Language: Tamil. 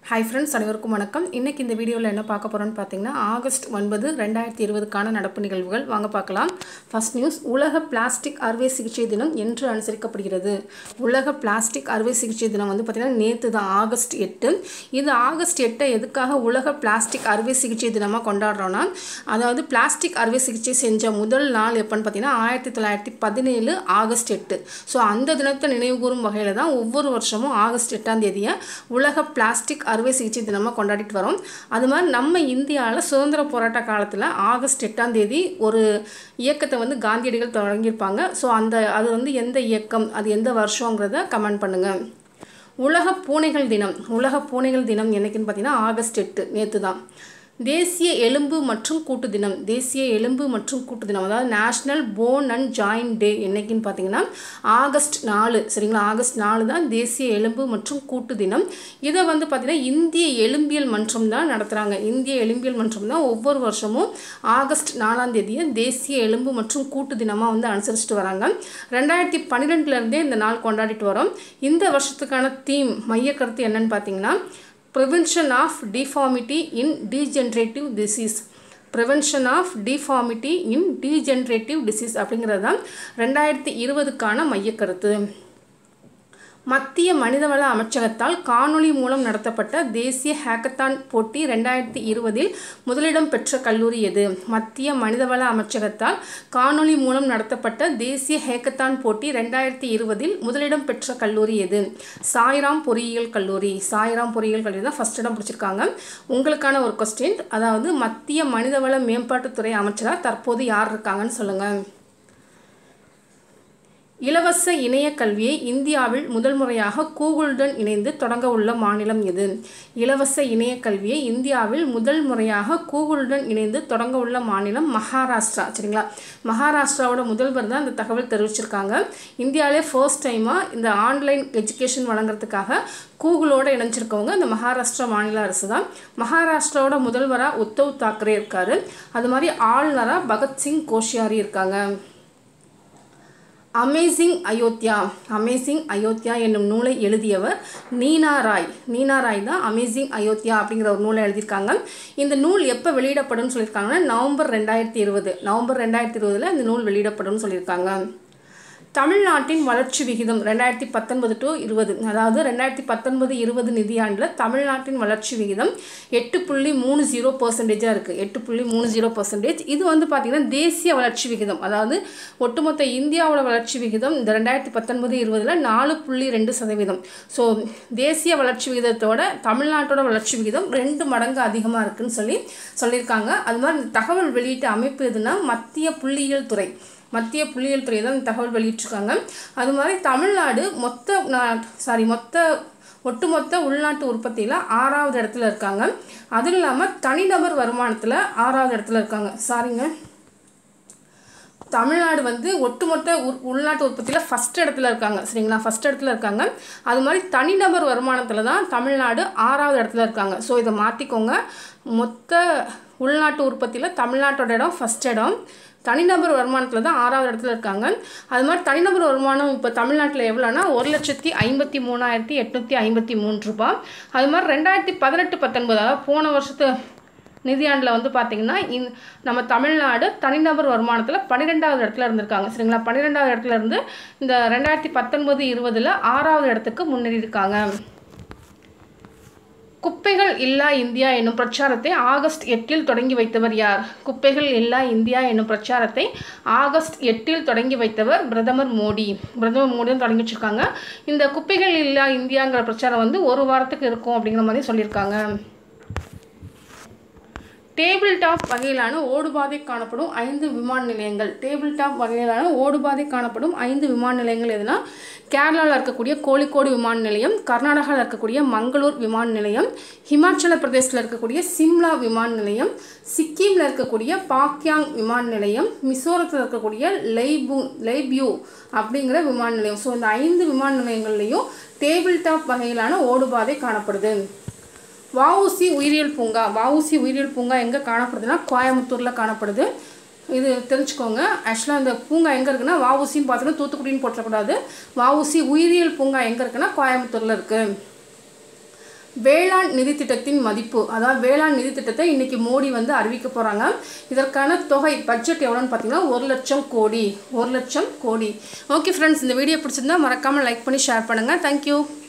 ஹாய் ஃப்ரெண்ட்ஸ் அனைவருக்கும் வணக்கம் இன்றைக்கி இந்த வீடியோவில் என்ன பார்க்க போகிறோன்னு பார்த்தீங்கன்னா ஆகஸ்ட் ஒன்பது ரெண்டாயிரத்தி இருபதுக்கான நடப்பு நிகழ்வுகள் வாங்க பார்க்கலாம் ஃபர்ஸ்ட் நியூஸ் உலக பிளாஸ்டிக் அறுவை சிகிச்சை தினம் என்று அனுசரிக்கப்படுகிறது உலக பிளாஸ்டிக் அறுவை சிகிச்சை தினம் வந்து பார்த்திங்கன்னா நேற்று தான் ஆகஸ்ட் எட்டு இது ஆகஸ்ட் எட்டை எதுக்காக உலக பிளாஸ்டிக் அறுவை சிகிச்சை தினமாக கொண்டாடுறோன்னா அதாவது பிளாஸ்டிக் அறுவை சிகிச்சை செஞ்ச முதல் நாள் எப்போன்னு பார்த்தீங்கன்னா ஆயிரத்தி தொள்ளாயிரத்தி பதினேழு ஆகஸ்ட் எட்டு ஸோ அந்த தினத்தை நினைவுகூரும் வகையில் தான் ஒவ்வொரு வருஷமும் ஆகஸ்ட் எட்டாம் தேதியை உலக பிளாஸ்டிக் அறுவை சிகிச்சை தினமாக கொண்டாடிட்டு வரோம் அது மாதிரி நம்ம இந்தியாவில் சுதந்திர போராட்ட காலத்தில் ஆகஸ்ட் எட்டாம் தேதி ஒரு இயக்கத்தை வந்து காந்தியடிகள் தொடங்கியிருப்பாங்க ஸோ அந்த அது வந்து எந்த இயக்கம் அது எந்த வருஷங்கிறத கமெண்ட் பண்ணுங்கள் உலக பூனைகள் தினம் உலக பூனைகள் தினம் என்னைக்குன்னு பார்த்தீங்கன்னா ஆகஸ்ட் எட்டு நேற்று தான் தேசிய எலும்பு மற்றும் கூட்டு தினம் தேசிய எலும்பு மற்றும் கூட்டு தினம் அதாவது national bone and joint day என்னைக்குன்னு பார்த்தீங்கன்னா ஆகஸ்ட் நாலு சரிங்களா ஆகஸ்ட் நாலு தான் தேசிய எலும்பு மற்றும் கூட்டு தினம் இதை வந்து பார்த்திங்கன்னா இந்திய எலும்பியல் மன்றம் தான் நடத்துகிறாங்க இந்திய எலும்பியல் மன்றம் தான் ஒவ்வொரு வருஷமும் ஆகஸ்ட் நாலாம் தேதியை தேசிய எலும்பு மற்றும் கூட்டு தினமாக வந்து அனுசரிச்சுட்டு வராங்க ரெண்டாயிரத்தி பன்னிரெண்டுலேருந்தே இந்த நாள் கொண்டாடிட்டு வரோம் இந்த வருஷத்துக்கான தீம் மைய கருத்து என்னன்னு பார்த்தீங்கன்னா prevention of deformity in degenerative disease prevention of deformity in degenerative disease அப்படிங்கிறது தான் ரெண்டாயிரத்தி இருபதுக்கான மையக்கருத்து மத்திய மனிதவள அமைச்சகத்தால் காணொளி மூலம் நடத்தப்பட்ட தேசிய ஹேக்கத்தான் போட்டி ரெண்டாயிரத்தி இருபதில் முதலிடம் பெற்ற கல்லூரி எது மத்திய மனிதவள அமைச்சகத்தால் காணொளி மூலம் நடத்தப்பட்ட தேசிய ஹேக்கத்தான் போட்டி ரெண்டாயிரத்தி இருபதில் முதலிடம் பெற்ற கல்லூரி எது சாய்ராம் பொறியியல் கல்லூரி சாய்ராம் பொறியியல் கல்லூரி தான் ஃபஸ்ட் இடம் பிடிச்சிருக்காங்க உங்களுக்கான ஒரு கொஸ்டின் அதாவது மத்திய மனிதவள மேம்பாட்டுத்துறை அமைச்சராக தற்போது யார் இருக்காங்கன்னு சொல்லுங்கள் இலவச இணைய கல்வியை இந்தியாவில் முதல் முறையாக கூகுளுடன் இணைந்து தொடங்க உள்ள மாநிலம் எது இலவச இணைய கல்வியை இந்தியாவில் முதல் முறையாக கூகுளுடன் இணைந்து தொடங்க உள்ள மாநிலம் மகாராஷ்டிரா சரிங்களா மகாராஷ்டிராவோட முதல்வர் தான் இந்த தகவல் தெரிவிச்சிருக்காங்க இந்தியாவிலே ஃபர்ஸ்ட் டைமாக இந்த ஆன்லைன் எஜுகேஷன் வழங்குறதுக்காக கூகுளோட இணைஞ்சிருக்கவங்க இந்த மகாராஷ்டிரா மாநில அரசு தான் மகாராஷ்டிராவோட முதல்வராக உத்தவ் தாக்கரே இருக்கார் அது மாதிரி ஆளுநராக பகத்சிங் கோஷியாரி இருக்காங்க அமேசிங் அயோத்தியா அமேசிங் அயோத்தியா என்னும் நூலை எழுதியவர் நீனா ராய் நீனா ராய் தான் அமேசிங் அயோத்தியா அப்படிங்கிற ஒரு நூலை எழுதியிருக்காங்க இந்த நூல் எப்போ வெளியிடப்படும்னு சொல்லியிருக்காங்கன்னா நவம்பர் ரெண்டாயிரத்தி இருபது நவம்பர் ரெண்டாயிரத்தி இருபதில் இந்த நூல் வெளியிடப்படும்னு சொல்லியிருக்காங்க தமிழ்நாட்டின் வளர்ச்சி விகிதம் ரெண்டாயிரத்தி பத்தொன்பது டு இருபது அதாவது ரெண்டாயிரத்தி பத்தொன்பது இருபது நிதியாண்டில் தமிழ்நாட்டின் வளர்ச்சி விகிதம் எட்டு புள்ளி மூணு ஜீரோ பர்சன்டேஜாக இருக்குது எட்டு புள்ளி மூணு ஜீரோ பர்சன்டேஜ் இது வந்து பார்த்திங்கன்னா தேசிய வளர்ச்சி விகிதம் அதாவது ஒட்டுமொத்த இந்தியாவோட வளர்ச்சி விகிதம் இந்த ரெண்டாயிரத்தி பத்தொன்பது இருபதில் நாலு புள்ளி ரெண்டு சதவீதம் ஸோ தேசிய வளர்ச்சி விகிதத்தோட தமிழ்நாட்டோட வளர்ச்சி விகிதம் ரெண்டு மடங்கு அதிகமாக இருக்குதுன்னு சொல்லி சொல்லியிருக்காங்க அது மாதிரி தகவல் வெளியீட்டு அமைப்பு எதுனா மத்திய புள்ளியியல் துறை மத்திய புள்ளியியல் துறை தான் தகவல் வெளியிட்டிருக்காங்க அது மாதிரி தமிழ்நாடு மொத்த சாரி மொத்த ஒட்டுமொத்த உள்நாட்டு உற்பத்தியில் ஆறாவது இடத்துல இருக்காங்க அதுவும் இல்லாமல் தனிநபர் வருமானத்தில் ஆறாவது இடத்துல இருக்காங்க சாரிங்க தமிழ்நாடு வந்து ஒட்டுமொத்த உள் உள்நாட்டு உற்பத்தியில் ஃபஸ்ட் இடத்துல இருக்காங்க சரிங்களா ஃபஸ்ட் இடத்துல இருக்காங்க அது மாதிரி தனிநபர் வருமானத்தில் தான் தமிழ்நாடு ஆறாவது இடத்துல இருக்காங்க ஸோ இதை மாற்றிக்கோங்க மொத்த உள்நாட்டு உற்பத்தியில் தமிழ்நாட்டோட இடம் ஃபஸ்ட் இடம் தனிநபர் வருமானத்தில் தான் ஆறாவது இடத்துல இருக்காங்க அது மாதிரி தனிநபர் வருமானம் இப்போ தமிழ்நாட்டில் எவ்வளோனா ஒரு லட்சத்தி ஐம்பத்தி மூணாயிரத்தி எட்நூற்றி ஐம்பத்தி மூணு ரூபாய் அது மாதிரி ரெண்டாயிரத்தி பதினெட்டு பத்தொன்பது அதாவது போன வருஷத்து நிதியாண்டில் வந்து பார்த்திங்கன்னா இந் நம்ம தமிழ்நாடு தனிநபர் வருமானத்தில் பன்னிரெண்டாவது இடத்துல இருந்திருக்காங்க சரிங்களா பன்னிரெண்டாவது இடத்துல இருந்து இந்த ரெண்டாயிரத்தி பத்தொன்பது இருபதில் ஆறாவது இடத்துக்கு முன்னேறி இருக்காங்க குப்பைகள் இல்லா இந்தியா என்னும் பிரச்சாரத்தை ஆகஸ்ட் எட்டில் தொடங்கி வைத்தவர் யார் குப்பைகள் இல்லா இந்தியா என்னும் பிரச்சாரத்தை ஆகஸ்ட் எட்டில் தொடங்கி வைத்தவர் பிரதமர் மோடி பிரதமர் மோடி தான் தொடங்கி வச்சுருக்காங்க இந்த குப்பைகள் இல்லா இந்தியாங்கிற பிரச்சாரம் வந்து ஒரு வாரத்துக்கு இருக்கும் அப்படிங்கிற மாதிரி சொல்லியிருக்காங்க டேபிள் டாப் வகையிலான ஓடுபாதை காணப்படும் ஐந்து விமான நிலையங்கள் டேபிள் டாப் வகையிலான ஓடுபாதை காணப்படும் ஐந்து விமான நிலையங்கள் எதுனா கேரளாவில் இருக்கக்கூடிய கோழிக்கோடு விமான நிலையம் கர்நாடகாவில் இருக்கக்கூடிய மங்களூர் விமான நிலையம் ஹிமாச்சல பிரதேசில் இருக்கக்கூடிய சிம்லா விமான நிலையம் சிக்கிமில் இருக்கக்கூடிய பாக்யாங் விமான நிலையம் மிசோரத்தில் இருக்கக்கூடிய லைபு லைப்யூ அப்படிங்கிற விமான நிலையம் ஸோ இந்த ஐந்து விமான நிலையங்கள்லேயும் டேபிள் டாப் வகையிலான ஓடுபாதை காணப்படுது வஉசி உயிரியல் பூங்கா வஉசி உயிரியல் பூங்கா எங்கே காணப்படுதுன்னா கோயம்புத்தூரில் காணப்படுது இது தெரிஞ்சுக்கோங்க ஆக்சுவலாக இந்த பூங்கா எங்கே இருக்குன்னா வஉசின்னு பார்த்தோன்னா தூத்துக்குடின்னு போட்டக்கூடாது வஉசி உயிரியல் பூங்கா எங்கே இருக்குன்னா கோயம்புத்தூரில் இருக்குது வேளாண் நிதி திட்டத்தின் மதிப்பு அதாவது வேளாண் நிதி திட்டத்தை இன்னைக்கு மோடி வந்து அறிவிக்க போகிறாங்க இதற்கான தொகை பட்ஜெட் எவ்வளோன்னு பார்த்தீங்கன்னா ஒரு லட்சம் கோடி ஒரு லட்சம் கோடி ஓகே ஃப்ரெண்ட்ஸ் இந்த வீடியோ பிடிச்சிருந்தா மறக்காமல் லைக் பண்ணி ஷேர் பண்ணுங்கள் தேங்க்யூ